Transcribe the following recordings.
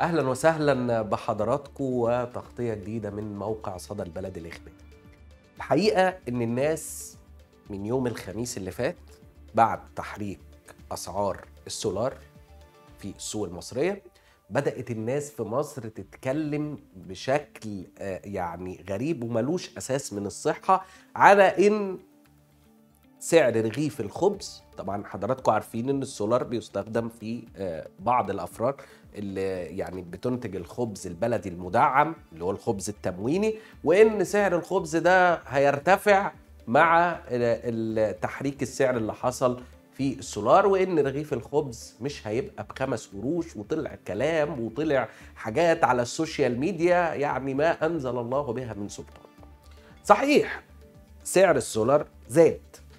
اهلا وسهلا بحضراتكم وتغطيه جديده من موقع صدى البلد الاخباري. الحقيقه ان الناس من يوم الخميس اللي فات بعد تحريك اسعار السولار في السوق المصريه بدات الناس في مصر تتكلم بشكل آه، يعني غريب وملوش اساس من الصحه على ان سعر رغيف الخبز طبعا حضراتكم عارفين ان السولار بيستخدم في آه، بعض الافراد اللي يعني بتنتج الخبز البلدي المدعم اللي هو الخبز التمويني وان سعر الخبز ده هيرتفع مع ال- تحريك السعر اللي حصل في السولار وان رغيف الخبز مش هيبقى بخمس قروش وطلع كلام وطلع حاجات على السوشيال ميديا يعني ما انزل الله بها من سلطان صحيح سعر السولار زاد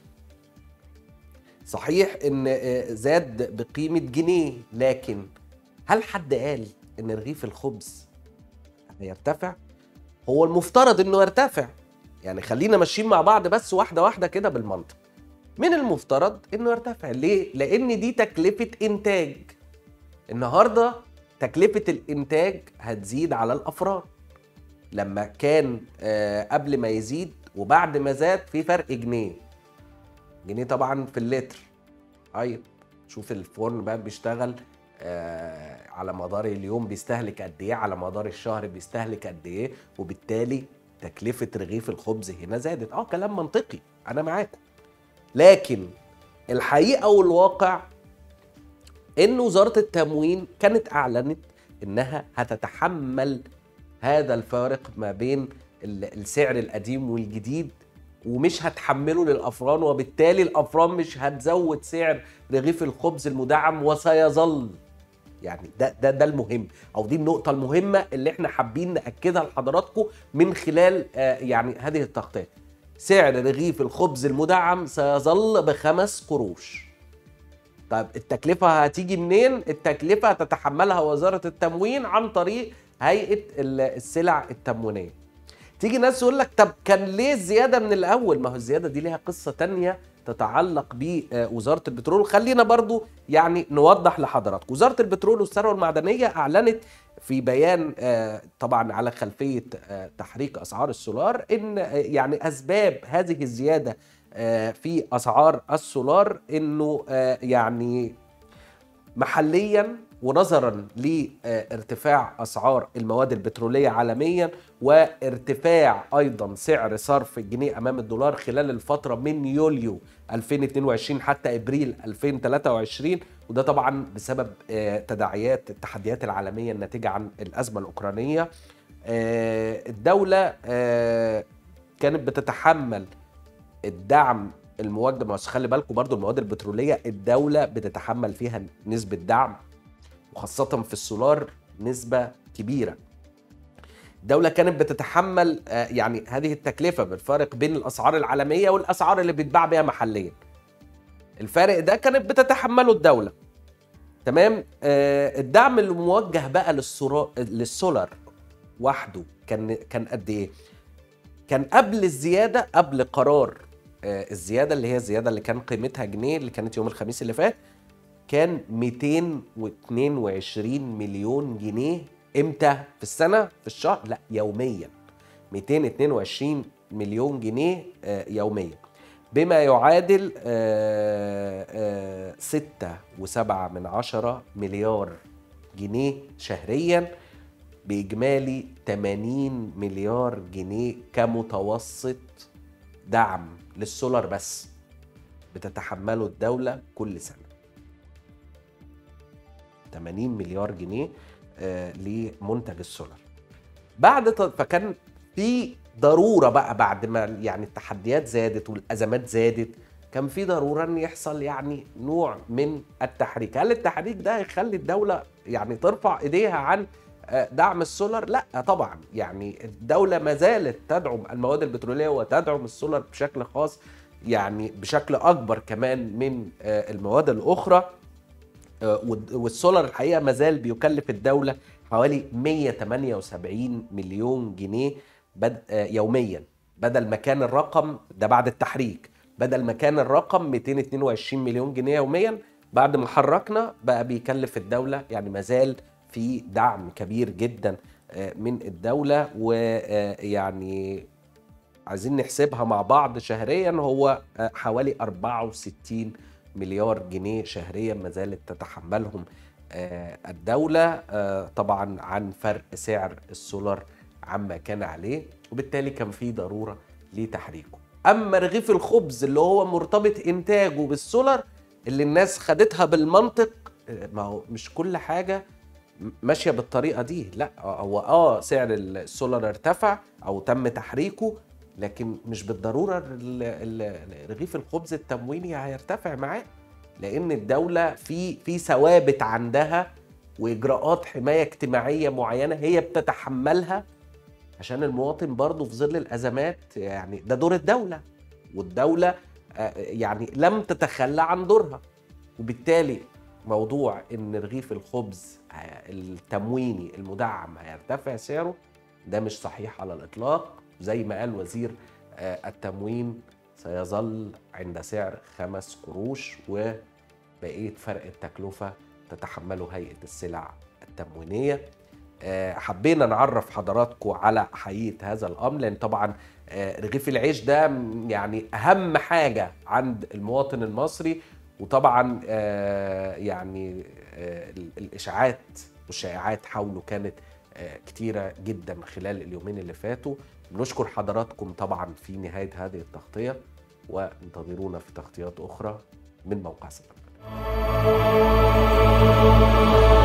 صحيح ان آه، زاد بقيمة جنيه لكن هل حد قال ان رغيف الخبز هيرتفع هو المفترض انه يرتفع يعني خلينا ماشيين مع بعض بس واحدة واحدة كده بالمنطق من المفترض انه يرتفع ليه لان دي تكلفة انتاج النهاردة تكلفة الانتاج هتزيد على الافراد لما كان آه، قبل ما يزيد وبعد ما زاد في فرق جنيه جنيه طبعا في اللتر ايوه شوف الفرن بقى بيشتغل آه على مدار اليوم بيستهلك قد ايه على مدار الشهر بيستهلك قد ايه وبالتالي تكلفة رغيف الخبز هنا زادت اه كلام منطقي انا معاكم لكن الحقيقة والواقع ان وزارة التموين كانت اعلنت انها هتتحمل هذا الفارق ما بين ال- السعر القديم والجديد ومش هتحمله للافران وبالتالي الافران مش هتزود سعر رغيف الخبز المدعم وسيظل يعني ده ده ده المهم او دي النقطه المهمه اللي احنا حابين ناكدها لحضراتكم من خلال آه، يعني هذه التغطيه سعر رغيف الخبز المدعم سيظل بخمس قروش طيب التكلفه هتيجي منين التكلفه هتتحملها وزاره التموين عن طريق هيئه ال- السلع التموينيه تيجي ناس يقول لك طب كان ليه الزياده من الاول ما هو الزياده دي ليها قصه تانية تتعلق بوزاره البترول خلينا برضو يعني نوضح لحضراتكم وزاره البترول والثروه المعدنيه اعلنت في بيان آه، طبعا على خلفيه آه، تحريك اسعار السولار ان آه، يعني اسباب هذه الزياده آه، في اسعار السولار انه آه، يعني محليا ونظرا لارتفاع اسعار المواد البتروليه عالميا وارتفاع ايضا سعر صرف الجنيه امام الدولار خلال الفتره من يوليو 2022 حتى ابريل 2023 وده طبعا بسبب آه، تداعيات التحديات العالميه الناتجه عن الازمه الاوكرانيه آه، الدوله آه، كانت بتتحمل الدعم المواد بس خلي بالكم برضو المواد البتروليه الدوله بتتحمل فيها نسبه دعم وخاصه في السولار نسبه كبيره الدولة كانت بتتحمل آه، يعني هذه التكلفة بالفارق بين الأسعار العالمية والأسعار اللي بيتباع بيها محليا. الفارق ده كانت بتتحمله الدولة. تمام؟ آه، الدعم اللي موجه بقى للسورا- للسولار وحده كان كان قد إيه؟ كان قبل الزيادة قبل قرار آه، الزيادة اللي هي الزيادة اللي كان قيمتها جنيه اللي كانت يوم الخميس اللي فات كان 222 مليون جنيه امتى في السنة في الشهر لا يوميا 222 مليون جنيه آه، يوميا بما يعادل آه، آه، ستة وسبعة من عشرة مليار جنيه شهريا بإجمالي 80 مليار جنيه كمتوسط دعم للسولار بس بتتحمله الدولة كل سنة 80 مليار جنيه آه، لمنتج السولار بعد ت- فكان في ضروره بقى بعد ما يعني التحديات زادت والازمات زادت كان في ضروره ان يحصل يعني نوع من التحريك هل التحريك ده هيخلي الدوله يعني ترفع ايديها عن آه، دعم السولار لا طبعا يعني الدوله ما زالت تدعم المواد البتروليه وتدعم السولار بشكل خاص يعني بشكل اكبر كمان من آه، المواد الاخرى آه، والد- والسولار الحقيقه ما زال بيكلف الدوله حوالي 178 مليون جنيه بد... آه، يوميا بدل ما كان الرقم ده بعد التحريك بدل ما كان الرقم 222 مليون جنيه يوميا بعد ما حركنا بقى بيكلف الدوله يعني ما زال في دعم كبير جدا آه، من الدوله ويعني عايزين نحسبها مع بعض شهريا هو آه، حوالي 64 مليار جنيه شهريا ما زالت تتحملهم آه، الدولة آه، طبعا عن فرق سعر السولار عما كان عليه وبالتالي كان في ضرورة لتحريكه أما رغيف الخبز اللي هو مرتبط إنتاجه بالسولار اللي الناس خدتها بالمنطق آه، ما هو مش كل حاجة ماشية بالطريقة دي لا هو اه سعر السولار ارتفع او تم تحريكه لكن مش بالضرورة ال- ال- رغيف الخبز التمويني هيرتفع معاه لان الدوله في في ثوابت عندها واجراءات حمايه اجتماعيه معينه هي بتتحملها عشان المواطن برضه في ظل الازمات يعني ده دور الدوله والدوله آه، يعني لم تتخلى عن دورها وبالتالي موضوع ان رغيف الخبز آه، التمويني المدعم هيرتفع سعره ده مش صحيح على الاطلاق زي ما قال وزير آه، التموين سيظل عند سعر خمس قروش وبقية فرق التكلفة تتحمله هيئة السلع التموينية آه، حبينا نعرف حضراتكم على حقيقة هذا الأمر لأن طبعا آه، رغيف العيش ده م- يعني أهم حاجة عند المواطن المصري وطبعا آه، يعني آه، ال- الإشاعات والشائعات حوله كانت آه، كتيرة جدا خلال اليومين اللي فاتوا بنشكر حضراتكم طبعا في نهاية هذه التغطية وانتظرونا في تغطيات أخرى من موقع سبب